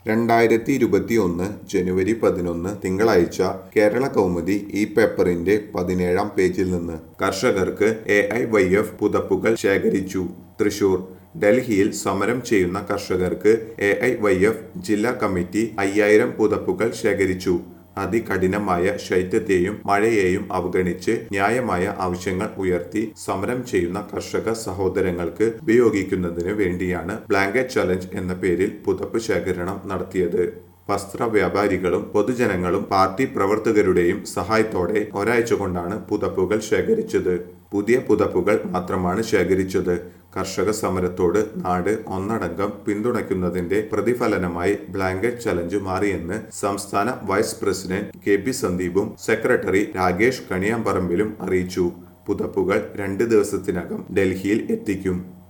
രണ്ടായിരത്തി ഇരുപത്തി ഒന്ന് ജനുവരി പതിനൊന്ന് തിങ്കളാഴ്ച കേരള കൗമുദി ഈ പേപ്പറിന്റെ പതിനേഴാം പേജിൽ നിന്ന് കർഷകർക്ക് എ ഐ വൈ എഫ് പുതപ്പുകൾ ശേഖരിച്ചു തൃശൂർ ഡൽഹിയിൽ സമരം ചെയ്യുന്ന കർഷകർക്ക് എ ഐ വൈ എഫ് ജില്ലാ കമ്മിറ്റി അയ്യായിരം പുതപ്പുകൾ ശേഖരിച്ചു അതികഠിനമായ ശൈത്യത്തെയും മഴയെയും അവഗണിച്ച് ന്യായമായ ആവശ്യങ്ങൾ ഉയർത്തി സമരം ചെയ്യുന്ന കർഷക സഹോദരങ്ങൾക്ക് ഉപയോഗിക്കുന്നതിന് വേണ്ടിയാണ് ബ്ലാങ്കറ്റ് ചലഞ്ച് എന്ന പേരിൽ പുതപ്പ് ശേഖരണം നടത്തിയത് വസ്ത്ര വ്യാപാരികളും പൊതുജനങ്ങളും പാർട്ടി പ്രവർത്തകരുടെയും സഹായത്തോടെ ഒരാഴ്ച കൊണ്ടാണ് പുതപ്പുകൾ ശേഖരിച്ചത് പുതിയ പുതപ്പുകൾ മാത്രമാണ് ശേഖരിച്ചത് കർഷക സമരത്തോട് നാട് ഒന്നടങ്കം പിന്തുണയ്ക്കുന്നതിന്റെ പ്രതിഫലനമായി ബ്ലാങ്കറ്റ് ചലഞ്ച് മാറിയെന്ന് സംസ്ഥാന വൈസ് പ്രസിഡന്റ് കെ പി സന്ദീപും സെക്രട്ടറി രാകേഷ് കണിയാമ്പറമ്പിലും അറിയിച്ചു പുതപ്പുകൾ രണ്ട് ദിവസത്തിനകം ഡൽഹിയിൽ എത്തിക്കും